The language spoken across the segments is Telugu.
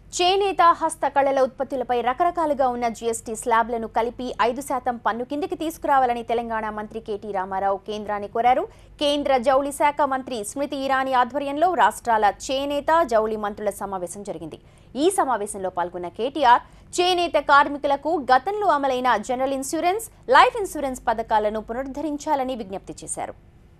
చేనేత హస్తకళల ఉత్పత్తులపై రకరకాలుగా ఉన్న జీఎస్టీ స్లాబ్లను కలిపి ఐదు శాతం పన్ను కిందికి తీసుకురావాలని తెలంగాణ మంత్రి కేటీ రామారావు కేంద్రాన్ని కోరారు కేంద్ర జౌళి శాఖ మంత్రి స్మృతి ఇరానీ ఆధ్వర్యంలో రాష్ట్రాల చేనేత జౌళి మంత్రుల సమావేశం జరిగింది ఈ సమావేశంలో పాల్గొన్న కేటీఆర్ చేనేత కార్మికులకు గతంలో అమలైన జనరల్ ఇన్సూరెన్స్ లైఫ్ ఇన్సూరెన్స్ పథకాలను పునరుద్ధరించాలని విజ్ఞప్తి చేశారు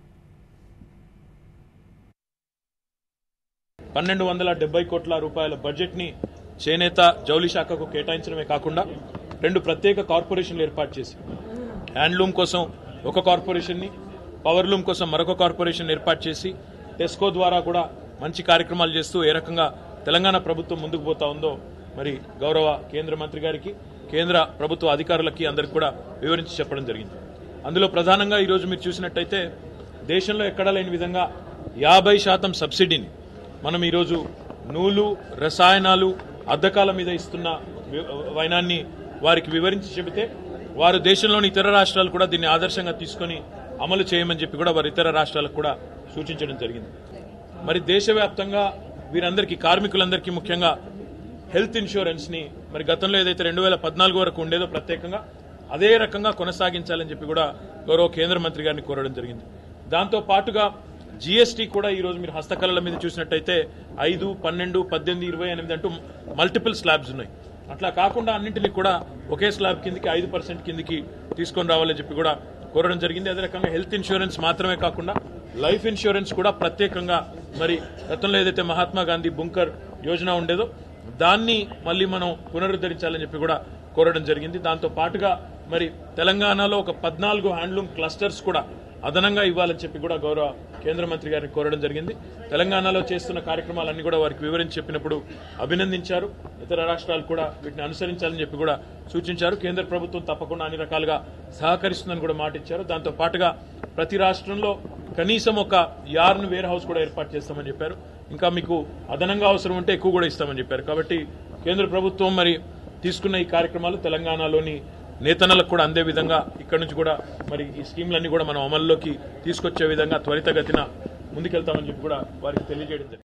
పన్నెండు వందల డెబ్బై కోట్ల రూపాయల బడ్జెట్ని చేనేత జౌలి శాఖకు కేటాయించడమే కాకుండా రెండు ప్రత్యేక కార్పొరేషన్లు ఏర్పాటు చేసి హ్యాండ్లూమ్ కోసం ఒక కార్పొరేషన్ని పవర్లూమ్ కోసం మరొక కార్పొరేషన్ ఏర్పాటు చేసి టెస్కో ద్వారా కూడా మంచి కార్యక్రమాలు చేస్తూ ఏ రకంగా తెలంగాణ ప్రభుత్వం ముందుకు పోతా ఉందో మరి గౌరవ కేంద్ర మంత్రి గారికి కేంద్ర ప్రభుత్వ అధికారులకి అందరికి కూడా వివరించి చెప్పడం జరిగింది అందులో ప్రధానంగా ఈరోజు మీరు చూసినట్టయితే దేశంలో ఎక్కడా లేని విధంగా యాభై శాతం సబ్సిడీని మనం ఈరోజు నూలు రసాయనాలు అద్దకాల మీద ఇస్తున్న వి- వైనాన్ని వారికి వివరించి చెబితే వారు దేశంలోని ఇతర రాష్ట్రాలు కూడా దీన్ని ఆదర్శంగా తీసుకొని అమలు చేయమని చెప్పి కూడా వారు ఇతర రాష్ట్రాలకు కూడా సూచించడం జరిగింది మరి దేశవ్యాప్తంగా వీరందరికీ కార్మికులందరికీ ముఖ్యంగా హెల్త్ ఇన్సూరెన్స్ ని మరి గతంలో ఏదైతే రెండు వేల పద్నాలుగు వరకు ఉండేదో ప్రత్యేకంగా అదే రకంగా కొనసాగించాలని చెప్పి కూడా గౌరవ కేంద్ర మంత్రి గారిని కోరడం జరిగింది దాంతో పాటుగా జీఎస్టీ కూడా ఈ రోజు మీరు హస్తకళల మీద చూసినట్టయితే ఐదు పన్నెండు పద్దెనిమిది ఇరవై ఎనిమిది అంటూ మల్టిపుల్ స్లాబ్స్ ఉన్నాయి అట్లా కాకుండా అన్నింటినీ కూడా ఒకే స్లాబ్ కిందికి ఐదు పర్సెంట్ కిందికి తీసుకొని రావాలని చెప్పి కూడా కోరడం జరిగింది అదే రకంగా హెల్త్ ఇన్సూరెన్స్ మాత్రమే కాకుండా లైఫ్ ఇన్సూరెన్స్ కూడా ప్రత్యేకంగా మరి గతంలో ఏదైతే మహాత్మా గాంధీ బుంకర్ యోజన ఉండేదో దాన్ని మళ్ళీ మనం పునరుద్ధరించాలని చెప్పి కూడా కోరడం జరిగింది దాంతో పాటుగా మరి తెలంగాణలో ఒక పద్నాలుగు హ్యాండ్లూమ్ క్లస్టర్స్ కూడా అదనంగా ఇవ్వాలని చెప్పి కూడా గౌరవ కేంద్ర మంత్రి గారిని కోరడం జరిగింది తెలంగాణలో చేస్తున్న కార్యక్రమాలన్నీ కూడా వారికి వివరించి చెప్పినప్పుడు అభినందించారు ఇతర రాష్ట్రాలు కూడా వీటిని అనుసరించాలని చెప్పి కూడా సూచించారు కేంద్ర ప్రభుత్వం తప్పకుండా అన్ని రకాలుగా సహకరిస్తుందని కూడా మాట ఇచ్చారు దాంతో పాటుగా ప్రతి రాష్ట్రంలో కనీసం ఒక యార్న్ వేర్ హౌస్ కూడా ఏర్పాటు చేస్తామని చెప్పారు ఇంకా మీకు అదనంగా అవసరం ఉంటే ఎక్కువ కూడా ఇస్తామని చెప్పారు కాబట్టి కేంద్ర ప్రభుత్వం మరి తీసుకున్న ఈ కార్యక్రమాలు తెలంగాణలోని నేతన్నలకు కూడా అందే విధంగా ఇక్కడ నుంచి కూడా మరి ఈ స్కీమ్లన్నీ కూడా మనం అమల్లోకి తీసుకొచ్చే విధంగా త్వరితగతిన ముందుకెళ్తామని చెప్పి కూడా వారికి తెలియజేయడం జరిగింది